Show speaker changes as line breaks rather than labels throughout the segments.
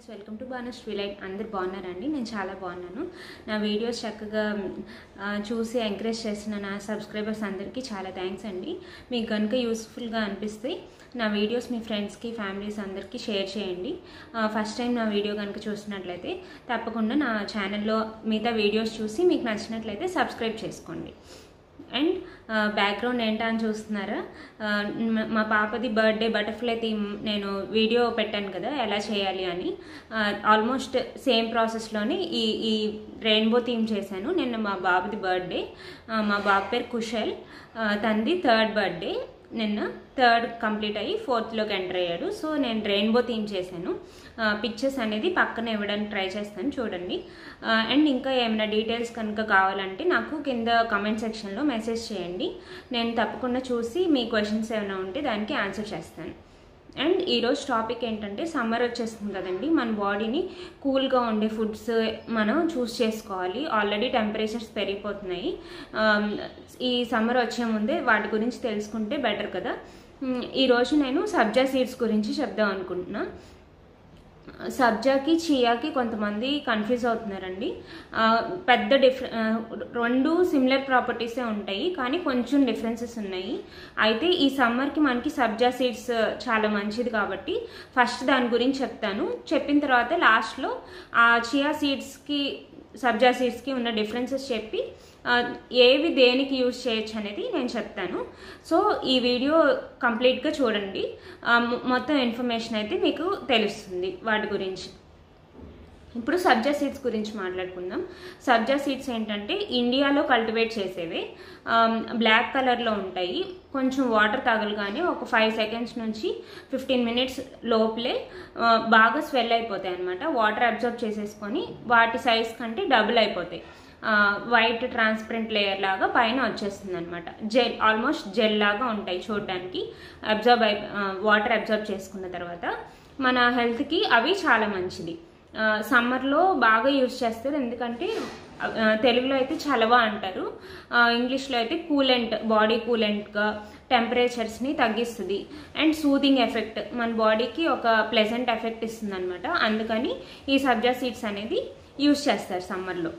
welcome to బానస్ twilight అందరు బాగున్నారండి నేను చాలా బాగున్నాను నా వీడియోస్ చక్కగా ఆ, చూసి ఎంకరేజ్ చేసిన నా సబ్స్క్రైబర్స్ అందరికీ చాలా థ్యాంక్స్ అండి మీకు కనుక యూస్ఫుల్గా అనిపిస్తే నా వీడియోస్ మీ ఫ్రెండ్స్కి ఫ్యామిలీస్ అందరికీ షేర్ చేయండి ఫస్ట్ టైం నా వీడియో కనుక చూసినట్లయితే తప్పకుండా నా ఛానల్లో మిగతా వీడియోస్ చూసి మీకు నచ్చినట్లయితే సబ్స్క్రైబ్ చేసుకోండి అండ్ బ్యాక్గ్రౌండ్ ఏంటా అని చూస్తున్నారా ఆ, మ- మా పాపది బర్త్డే బటర్ఫ్లై థీమ్ నేను వీడియో పెట్టాను కదా ఎలా చేయాలి అని ఆల్మోస్ట్ సేమ్ ప్రాసెస్లోనే ఈ ఈ రెయిన్బో థీమ్ చేశాను నిన్న మా బాబుది బర్త్డే మా బాబు పేరు కుశల్ ఆ, తనది థర్డ్ బర్త్డే నిన్న థర్డ్ కంప్లీట్ అయ్యి ఫోర్త్లోకి ఎంటర్ అయ్యాడు సో నేను రెయిన్బో థీమ్ చేశాను పిక్చర్స్ అనేది పక్కన ఇవ్వడానికి ట్రై చేస్తాను చూడండి అండ్ ఇంకా ఏమైనా డీటెయిల్స్ కనుక కావాలంటే నాకు కింద కమెంట్ సెక్షన్లో మెసేజ్ చేయండి నేను తప్పకుండా చూసి మీ క్వశ్చన్స్ ఏమైనా ఉంటే దానికి ఆన్సర్ చేస్తాను అండ్ ఈరోజు టాపిక్ ఏంటంటే సమ్మర్ వచ్చేస్తుంది కదండి మన బాడీని కూల్గా ఉండే ఫుడ్స్ మనం చూస్ చేసుకోవాలి ఆల్రెడీ టెంపరేచర్స్ పెరిగిపోతున్నాయి ఆమ్, ఈ సమ్మర్ వచ్చే ముందే వాటి గురించి తెలుసుకుంటే బెటర్ కదా మ్, ఈరోజు నేను సబ్జా సీడ్స్ గురించి చెప్దాం అనుకుంటున్నా సబ్జాకి చియాకి కొంతమంది కన్ఫ్యూజ్ అవుతున్నారండి ఆ, పెద్ద డిఫరె ఆ, రెండు సిమిలర్ ప్రాపర్టీసే ఉంటాయి కానీ కొంచెం డిఫరెన్సెస్ ఉన్నాయి అయితే ఈ సమ్మర్కి మనకి సబ్జా సీడ్స్ చాలా మంచిది కాబట్టి ఫస్ట్ దాని గురించి చెప్తాను చెప్పిన తర్వాత లాస్ట్లో ఆ చియా సీడ్స్కి సబ్జా సీడ్స్కి ఉన్న డిఫరెన్సెస్ చెప్పి ఆ, ఏవి దేనికి యూజ్ చేయొచ్చు అనేది నేను చెప్తాను సో ఈ వీడియో కంప్లీట్గా చూడండి ఆ, మొ- మొత్తం ఇన్ఫర్మేషన్ అయితే మీకు తెలుస్తుంది వాటి గురించి ఇప్పుడు సబ్జా సీడ్స్ గురించి మాట్లాడుకుందాం సబ్జా సీడ్స్ ఏంటంటే ఇండియాలో కల్టివేట్ చేసేవి బ్లాక్ కలర్లో ఉంటాయి కొంచెం వాటర్ తగలగానే ఒక ఫైవ్ సెకండ్స్ నుంచి ఫిఫ్టీన్ మినిట్స్ లోపలే ఆ, బాగా స్వెల్ అయిపోతాయి అనమాట వాటర్ అబ్జర్వ్ చేసేసుకొని వాటి సైజ్ కంటే డబుల్ అయిపోతాయి వైట్ ట్రాన్స్పరెంట్ లేయర్ లాగా పైన వచ్చేస్తుంది అనమాట జెల్ ఆల్మోస్ట్ జెల్ లాగా ఉంటాయి చూడడానికి అబ్జర్వ్ అయి వాటర్ అబ్జర్వ్ చేసుకున్న తర్వాత మన హెల్త్కి అవి చాలా మంచిది సమ్మర్లో బాగా యూజ్ చేస్తారు ఎందుకంటే ఆ, తెలుగులో అయితే చలవ అంటారు ఆ, ఇంగ్లీష్లో అయితే కూలెంట్ బాడీ కూలెంట్గా టెంపరేచర్స్ని తగ్గిస్తుంది అండ్ సూదింగ్ ఎఫెక్ట్ మన బాడీకి ఒక ప్లెజెంట్ ఎఫెక్ట్ ఇస్తుంది అనమాట అందుకని ఈ సబ్జా సీడ్స్ అనేది యూజ్ చేస్తారు సమ్మర్లో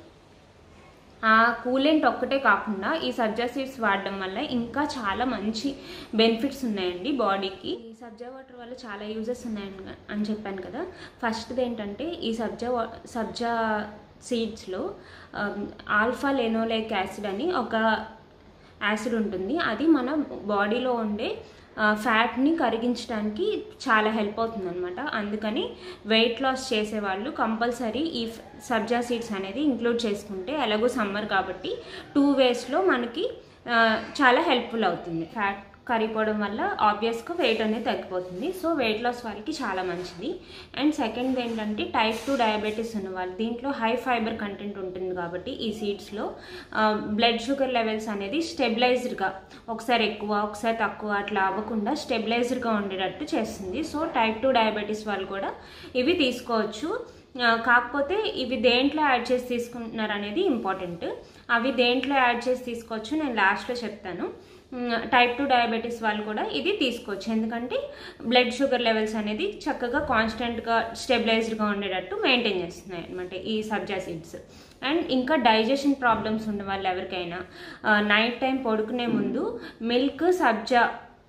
ఆ కూలెంట్ ఒక్కటే కాకుండా ఈ సబ్జా సీడ్స్ వాడడం వల్ల ఇంకా చాలా మంచి బెనిఫిట్స్ ఉన్నాయండి బాడీకి ఈ సబ్జా వాటర్ వల్ల చాలా యూజెస్ ఉన్నాయని అని చెప్పాను కదా ఫస్ట్ది ఏంటంటే ఈ సబ్జా వా- సబ్జా సీడ్స్లో ఆల్ఫా లెనోలేక్ యాసిడ్ అని ఒక యాసిడ్ ఉంటుంది అది మన బాడీలో ఉండే ఫ్యాట్ని కరిగించడానికి చాలా హెల్ప్ అవుతుంది అనమాట అందుకని వెయిట్ లాస్ చేసేవాళ్ళు కంపల్సరీ ఈ ఫ్- సబ్జా సీడ్స్ అనేది ఇంక్లూడ్ చేసుకుంటే ఎలాగో సమ్మర్ కాబట్టి టూ వేస్లో మనకి ఆ, చాలా హెల్ప్ఫుల్ అవుతుంది ఫ్యాట్ కరిగిపోవడం వల్ల ఆబ్వియస్గా వెయిట్ అనేది తగ్గిపోతుంది సో వెయిట్ లాస్ వాళ్ళకి చాలా మంచిది అండ్ సెకండ్ ఏంటంటే టైప్ టూ డయాబెటీస్ ఉన్న వాళ్ళు దీంట్లో హై ఫైబర్ కంటెంట్ ఉంటుంది కాబట్టి ఈ సీడ్స్లో బ్లడ్ షుగర్ లెవెల్స్ అనేది స్టెబిలైజ్డ్గా ఒకసారి ఎక్కువ ఒకసారి తక్కువ అట్లా అవ్వకుండా స్టెబిలైజ్డ్గా ఉండేటట్టు చేస్తుంది సో టైప్ టూ డయాబెటీస్ వాళ్ళు కూడా ఇవి తీసుకోవచ్చు ఆ, కాకపోతే ఇవి దేంట్లో యాడ్ చేసి తీసుకుంటున్నారు అనేది ఇంపార్టెంట్ అవి దేంట్లో యాడ్ చేసి తీసుకోవచ్చు నేను లాస్ట్లో చెప్తాను టైప్ టూ డయాబెటీస్ వాళ్ళు కూడా ఇది తీసుకోవచ్చు ఎందుకంటే బ్లడ్ షుగర్ లెవెల్స్ అనేది చక్కగా కాన్స్టెంట్గా స్టెబిలైజ్డ్గా ఉండేటట్టు మెయింటైన్ చేస్తున్నాయి అనమాట ఈ సబ్జా సీడ్స్ అండ్ ఇంకా డైజెషన్ ప్రాబ్లమ్స్ ఉన్న వాళ్ళు ఎవరికైనా నైట్ టైం పడుకునే ముందు మిల్క్ సబ్జా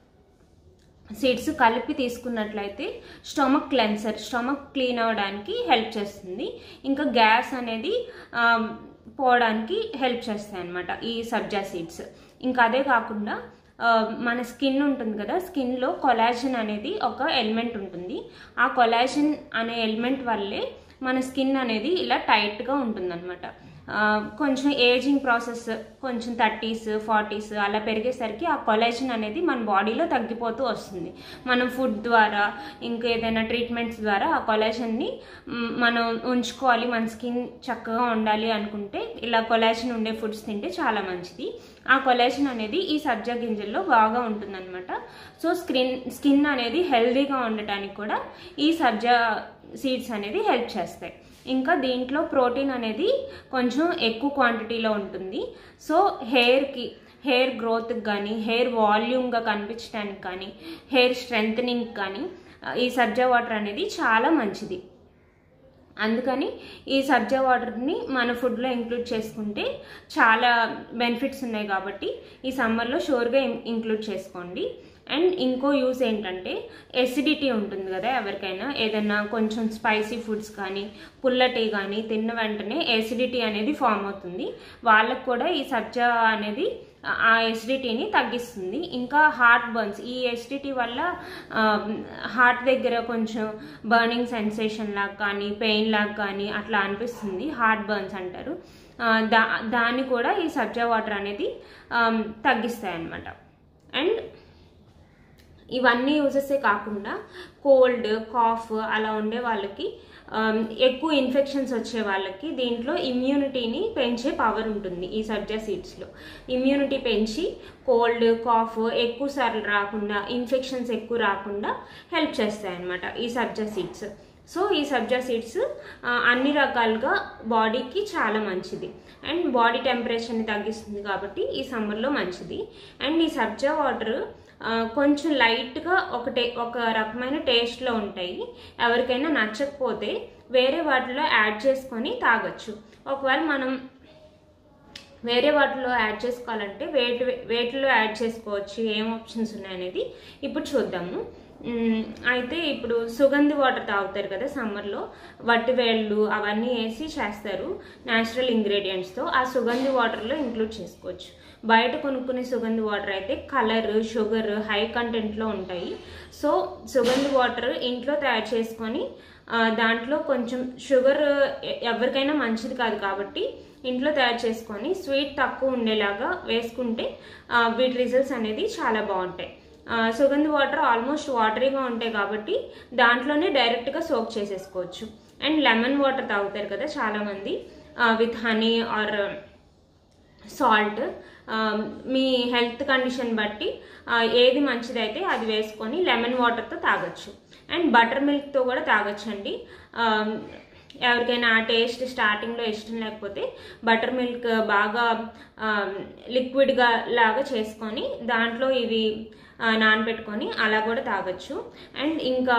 సీడ్స్ కలిపి తీసుకున్నట్లయితే స్టమక్ క్లెన్సర్ స్టమక్ క్లీన్ అవ్వడానికి హెల్ప్ చేస్తుంది ఇంకా గ్యాస్ అనేది ఆ, పోవడానికి హెల్ప్ చేస్తాయి అన్నమాట ఈ సబ్జా సీడ్స్ ఇంకా అదే కాకుండా ఆ, మన స్కిన్ ఉంటుంది కదా స్కిన్లో కొలాజన్ అనేది ఒక ఎలిమెంట్ ఉంటుంది ఆ కొలాజన్ అనే ఎలిమెంట్ వల్లే మన స్కిన్ అనేది ఇలా టైట్గా ఉంటుందన్నమాట ఆ, కొంచెం ఏజింగ్ ప్రాసెస్ కొంచెం థర్టీస్ ఫార్టీస్ అలా పెరిగేసరికి ఆ కొలాజిన్ అనేది మన బాడీలో తగ్గిపోతూ వస్తుంది మనం ఫుడ్ ద్వారా ఇంకా ఏదైనా ట్రీట్మెంట్స్ ద్వారా ఆ కొలాజిన్ని మ్, మనం ఉంచుకోవాలి మన స్కిన్ చక్కగా ఉండాలి అనుకుంటే ఇలా కొలాజిన్ ఉండే ఫుడ్స్ తింటే చాలా మంచిది ఆ కొలాజిన్ అనేది ఈ సబ్జా గింజల్లో బాగా ఉంటుందన్నమాట సో స్కిన్ స్కిన్ అనేది హెల్దీగా ఉండటానికి కూడా ఈ సబ్జా సీడ్స్ అనేది హెల్ప్ చేస్తాయి ఇంకా దీంట్లో ప్రోటీన్ అనేది కొంచెం ఎక్కువ క్వాంటిటీలో ఉంటుంది సో హెయిర్కి హెయిర్ గ్రోత్కి కానీ హెయిర్ వాల్యూమ్గా కనిపించడానికి కానీ హెయిర్ స్ట్రెంగ్ కానీ ఆ, ఈ సబ్జా వాటర్ అనేది చాలా మంచిది అందుకని ఈ సబ్జా వాటర్ని మన ఫుడ్లో ఇంక్లూడ్ చేసుకుంటే చాలా బెనిఫిట్స్ ఉన్నాయి కాబట్టి ఈ సమ్మర్లో షూర్గా ఇంక్లూడ్ చేసుకోండి అండ్ ఇంకో యూస్ ఏంటంటే ఎసిడిటీ ఉంటుంది కదా ఎవరికైనా ఏదైనా కొంచెం స్పైసీ ఫుడ్స్ కానీ పుల్లటి కానీ తిన్న వెంటనే ఎసిడిటీ అనేది ఫామ్ అవుతుంది వాళ్ళకు కూడా ఈ సబ్జా అనేది ఆ ఎసిడిటీని తగ్గిస్తుంది ఇంకా హార్ట్ బర్న్స్ ఈ ఎసిడిటీ వల్ల హార్ట్ దగ్గర కొంచెం బర్నింగ్ సెన్సేషన్ లాగా కానీ పెయిన్ లాగా కానీ అట్లా అనిపిస్తుంది హార్ట్ బర్న్స్ అంటారు దా దాన్ని కూడా ఈ సబ్జా వాటర్ అనేది తగ్గిస్తాయి అన్నమాట అండ్ ఇవన్నీ యూజెసే కాకుండా కోల్డ్ కాఫ్ అలా ఉండే వాళ్ళకి ఎక్కువ ఇన్ఫెక్షన్స్ వచ్చే వాళ్ళకి దీంట్లో ఇమ్యూనిటీని పెంచే పవర్ ఉంటుంది ఈ సబ్జా సీడ్స్లో ఇమ్యూనిటీ పెంచి కోల్డ్ కాఫ్ ఎక్కువ సార్లు రాకుండా ఇన్ఫెక్షన్స్ ఎక్కువ రాకుండా హెల్ప్ చేస్తాయి అన్నమాట ఈ సబ్జా సీడ్స్ సో ఈ సబ్జా సీడ్స్ అన్ని రకాలుగా బాడీకి చాలా మంచిది అండ్ బాడీ టెంపరేచర్ని తగ్గిస్తుంది కాబట్టి ఈ సమ్మర్లో మంచిది అండ్ ఈ సబ్జా వాటర్ కొంచెం లైట్గా ఒకటే ఒక రకమైన టేస్ట్లో ఉంటాయి ఎవరికైనా నచ్చకపోతే వేరే వాటిలో యాడ్ చేసుకొని తాగొచ్చు ఒకవేళ మనం వేరే వాటిలో యాడ్ చేసుకోవాలంటే వేటి వేటిలో యాడ్ చేసుకోవచ్చు ఏం ఆప్షన్స్ ఉన్నాయనేది ఇప్పుడు చూద్దాము అయితే ఇప్పుడు సుగంధి వాటర్ తాగుతారు కదా సమ్మర్లో వట్టి వేళ్ళు అవన్నీ వేసి చేస్తారు న్యాచురల్ ఇంగ్రీడియంట్స్తో ఆ సుగంధి వాటర్లో ఇంక్లూడ్ చేసుకోవచ్చు బయట కొనుక్కునే సుగంధి వాటర్ అయితే కలర్ షుగర్ హై కంటెంట్లో ఉంటాయి సో సుగంధి వాటర్ ఇంట్లో తయారు చేసుకొని దాంట్లో కొంచెం షుగర్ ఎవరికైనా మంచిది కాదు కాబట్టి ఇంట్లో తయారు చేసుకొని స్వీట్ తక్కువ ఉండేలాగా వేసుకుంటే వీటి రిజల్ట్స్ అనేది చాలా బాగుంటాయి సుగంధి వాటర్ ఆల్మోస్ట్ వాటరీగా ఉంటాయి కాబట్టి దాంట్లోనే డైరెక్ట్గా సోక్ చేసేసుకోవచ్చు అండ్ లెమన్ వాటర్ తాగుతారు కదా చాలామంది విత్ హనీ ఆర్ సాల్ట్ మీ హెల్త్ కండిషన్ బట్టి ఏది మంచిదైతే అది వేసుకొని లెమన్ వాటర్తో తాగొచ్చు అండ్ బటర్ మిల్క్తో కూడా తాగొచ్చండి ఎవరికైనా ఆ టేస్ట్ స్టార్టింగ్లో ఇష్టం లేకపోతే బటర్ మిల్క్ బాగా లిక్విడ్గా లాగా చేసుకొని దాంట్లో ఇవి నానబెట్టుకొని అలా కూడా తాగొచ్చు అండ్ ఇంకా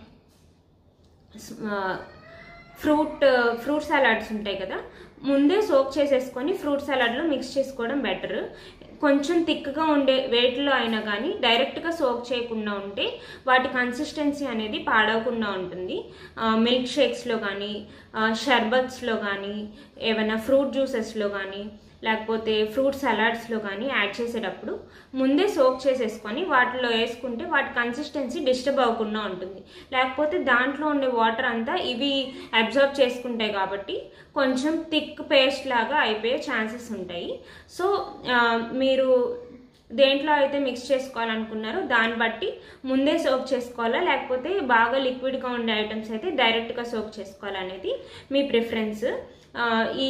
ఫ్రూట్ ఫ్రూట్ సలాడ్స్ ఉంటాయి కదా ముందే సోక్ చేసేసుకొని ఫ్రూట్ సలాడ్లో మిక్స్ చేసుకోవడం బెటర్ కొంచెం థిక్గా ఉండే వేటిలో అయినా కానీ డైరెక్ట్గా సోక్ చేయకుండా ఉంటే వాటి కన్సిస్టెన్సీ అనేది పాడవకుండా ఉంటుంది మిల్క్ షేక్స్లో కానీ షర్బత్స్లో కానీ ఏమైనా ఫ్రూట్ జ్యూసెస్లో కానీ లేకపోతే ఫ్రూట్ సలాడ్స్లో కానీ యాడ్ చేసేటప్పుడు ముందే సోక్ చేసేసుకొని వాటిలో వేసుకుంటే వాటి కన్సిస్టెన్సీ డిస్టర్బ్ అవ్వకుండా ఉంటుంది లేకపోతే దాంట్లో ఉండే వాటర్ అంతా ఇవి అబ్జర్వ్ చేసుకుంటాయి కాబట్టి కొంచెం థిక్ పేస్ట్ లాగా అయిపోయే ఛాన్సెస్ ఉంటాయి సో మీరు దేంట్లో అయితే మిక్స్ చేసుకోవాలనుకున్నారో దాన్ని బట్టి ముందే సోక్ చేసుకోవాలా లేకపోతే బాగా లిక్విడ్గా ఉండే ఐటమ్స్ అయితే డైరెక్ట్గా సోక్ చేసుకోవాలనేది మీ ప్రిఫరెన్స్ ఈ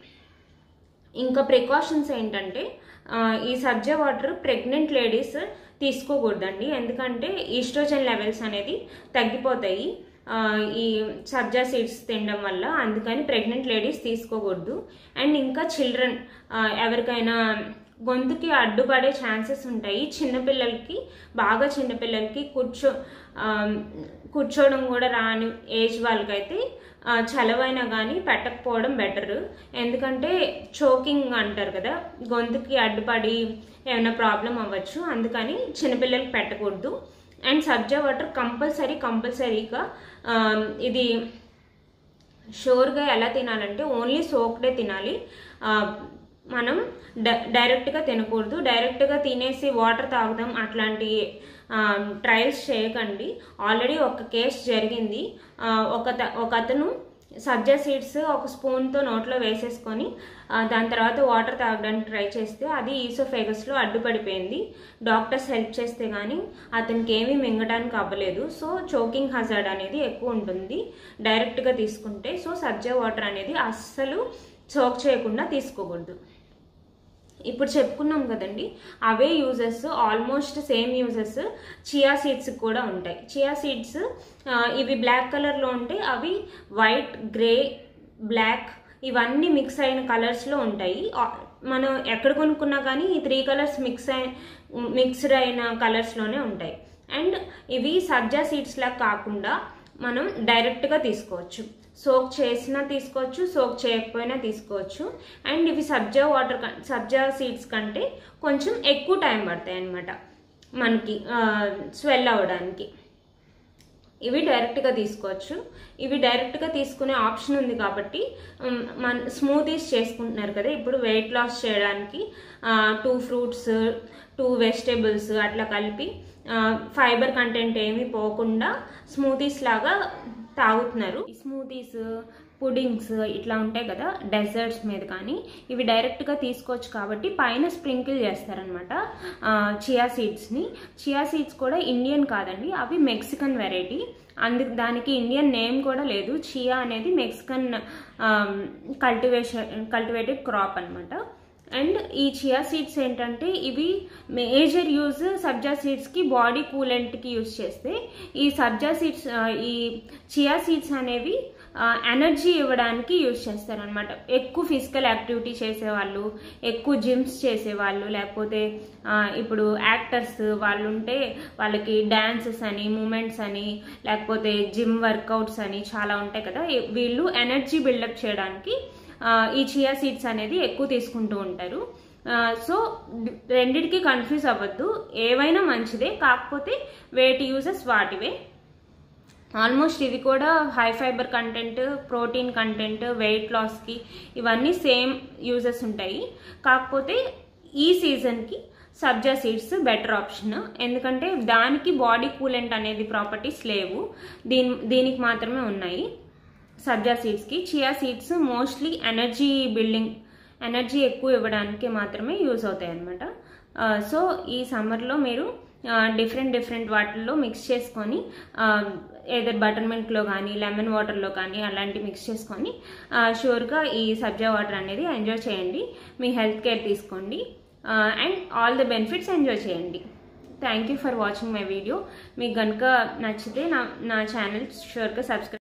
ఇంకా ప్రికాషన్స్ ఏంటంటే ఈ సబ్జా వాటర్ ప్రెగ్నెంట్ లేడీస్ తీసుకోకూడదండి ఎందుకంటే ఈస్ట్రోజన్ లెవెల్స్ అనేది తగ్గిపోతాయి ఈ సబ్జా సీడ్స్ తినడం వల్ల అందుకని ప్రెగ్నెంట్ లేడీస్ తీసుకోకూడదు అండ్ ఇంకా చిల్డ్రన్ ఎవరికైనా గొంతుకి అడ్డుపడే ఛాన్సెస్ ఉంటాయి చిన్నపిల్లలకి బాగా చిన్నపిల్లలకి కూర్చో కూర్చోవడం కూడా రాని ఏజ్ వాళ్ళకైతే చలవైనా కానీ పెట్టకపోవడం బెటర్ ఎందుకంటే చోకింగ్ అంటారు కదా గొంతుకి అడ్డుపడి ఏమైనా ప్రాబ్లం అవ్వచ్చు అందుకని చిన్నపిల్లలకి పెట్టకూడదు అండ్ సబ్జా వాటర్ కంపల్సరీ కంపల్సరీగా ఇది షూర్గా ఎలా తినాలంటే ఓన్లీ సోక్డే తినాలి మనం డైరెక్ట్గా తినకూడదు డైరెక్ట్గా తినేసి వాటర్ తాగుదాం అట్లాంటి ట్రయల్స్ చేయకండి ఆల్రెడీ ఒక కేసు జరిగింది ఒక ఒక అతను సబ్జా సీడ్స్ ఒక స్పూన్తో నోట్లో వేసేసుకొని దాని తర్వాత వాటర్ తాగడానికి ట్రై చేస్తే అది ఈసోఫేగస్లో అడ్డుపడిపోయింది డాక్టర్స్ హెల్ప్ చేస్తే కానీ అతనికి ఏమీ మింగడానికి అవ్వలేదు సో చోకింగ్ హజార్డ్ అనేది ఎక్కువ ఉంటుంది డైరెక్ట్గా తీసుకుంటే సో సబ్జా వాటర్ అనేది అస్సలు చోక్ చేయకుండా తీసుకోకూడదు ఇప్పుడు చెప్పుకున్నాం కదండి అవే uses almost same uses chia seeds కూడా ఉంటాయి చియా సీడ్స్ ఇవి బ్లాక్ కలర్లో ఉంటే అవి వైట్ గ్రే బ్లాక్ ఇవన్నీ మిక్స్ అయిన కలర్స్లో ఉంటాయి మనం ఎక్కడ కొనుక్కున్నా కానీ ఈ త్రీ కలర్స్ మిక్స్ అయి మిక్స్డ్ అయిన కలర్స్లోనే ఉంటాయి అండ్ ఇవి సబ్జా సీడ్స్ లాగా కాకుండా మనం డైరెక్ట్గా తీసుకోవచ్చు సోక్ చేసినా తీసుకోవచ్చు సోక్ చేయకపోయినా తీసుకోవచ్చు అండ్ ఇవి సబ్జా వాటర్ సబ్జా సీడ్స్ కంటే కొంచెం ఎక్కువ టైం పడతాయి అన్నమాట మనకి స్వెల్ అవ్వడానికి ఇవి డైరెక్ట్గా తీసుకోవచ్చు ఇవి డైరెక్ట్గా తీసుకునే ఆప్షన్ ఉంది కాబట్టి ఉమ్, మన స్మూతీస్ చేసుకుంటున్నారు కదా ఇప్పుడు వెయిట్ లాస్ చేయడానికి టూ ఫ్రూట్స్ టూ వెజిటేబుల్స్ అట్లా కలిపి ఫైబర్ కంటెంట్ ఏమీ పోకుండా స్మూతీస్ లాగా తాగుతున్నారు ఈ స్మూతీస్ పుడింగ్స్ ఇట్లా ఉంటాయి కదా డెజర్ట్స్ మీద కానీ ఇవి డైరెక్ట్గా తీసుకోవచ్చు కాబట్టి పైన స్ప్రింకిల్ చేస్తారనమాట చియా సీడ్స్ని చియా సీడ్స్ కూడా ఇండియన్ కాదండి అవి మెక్సికన్ వెరైటీ అందు దానికి ఇండియన్ నేమ్ కూడా లేదు చియా అనేది మెక్సికన్ కల్టివేషన్ కల్టివేటెడ్ క్రాప్ అనమాట అండ్ ఈ చియా సీడ్స్ ఏంటంటే ఇవి మేజర్ యూజ్ సబ్జా సీడ్స్కి బాడీ కూలెంట్కి యూజ్ చేస్తే ఈ సబ్జా సీడ్స్ ఈ చియా సీడ్స్ అనేవి ఎనర్జీ ఇవ్వడానికి యూజ్ చేస్తారనమాట ఎక్కువ ఫిజికల్ యాక్టివిటీ చేసేవాళ్ళు ఎక్కువ జిమ్స్ చేసేవాళ్ళు లేకపోతే ఆ, ఇప్పుడు యాక్టర్స్ వాళ్ళు ఉంటే వాళ్ళకి డ్యాన్సెస్ అని మూమెంట్స్ అని లేకపోతే జిమ్ వర్కౌట్స్ అని చాలా ఉంటాయి కదా ఈ- వీళ్ళు ఎనర్జీ బిల్డప్ చేయడానికి ఆ, ఈ చియా సీడ్స్ అనేది ఎక్కువ తీసుకుంటూ ఉంటారు ఆ, సో డి- రెండిటికి కన్ఫ్యూజ్ అవ్వద్దు ఏవైనా మంచిదే కాకపోతే వేటి యూజెస్ వాటివే ఆల్మోస్ట్ ఇవి కూడా high fibre content protein content weight లాస్కి ఇవన్నీ సేమ్ యూజెస్ ఉంటాయి కాకపోతే ఈ సీజన్కి సబ్జా సీడ్స్ బెటర్ ఆప్షన్ ఎందుకంటే దానికి బాడీ కూలెంట్ అనేది ప్రాపర్టీస్ లేవు దీని దీనికి మాత్రమే ఉన్నాయి సబ్జా సీడ్స్కి chia seeds mostly energy building energy ఎక్కువ ఇవ్వడానికి మాత్రమే యూజ్ అవుతాయి అనమాట సో ఈ సమ్మర్లో మీరు డిఫరెంట్ డిఫరెంట్ వాటిల్లో మిక్స్ చేసుకొని ఏదర్ బటర్ మిల్క్లో కానీ లెమన్ వాటర్లో కానీ అలాంటి మిక్స్ చేసుకొని షూర్గా ఈ సబ్జా వాటర్ అనేది ఎంజాయ్ చేయండి మీ హెల్త్ కేర్ తీసుకోండి and all the benefits enjoy చేయండి thank you for watching my video మీకు కనుక నచ్చితే నా నా ఛానల్ షూర్గా సబ్స్క్రైబ్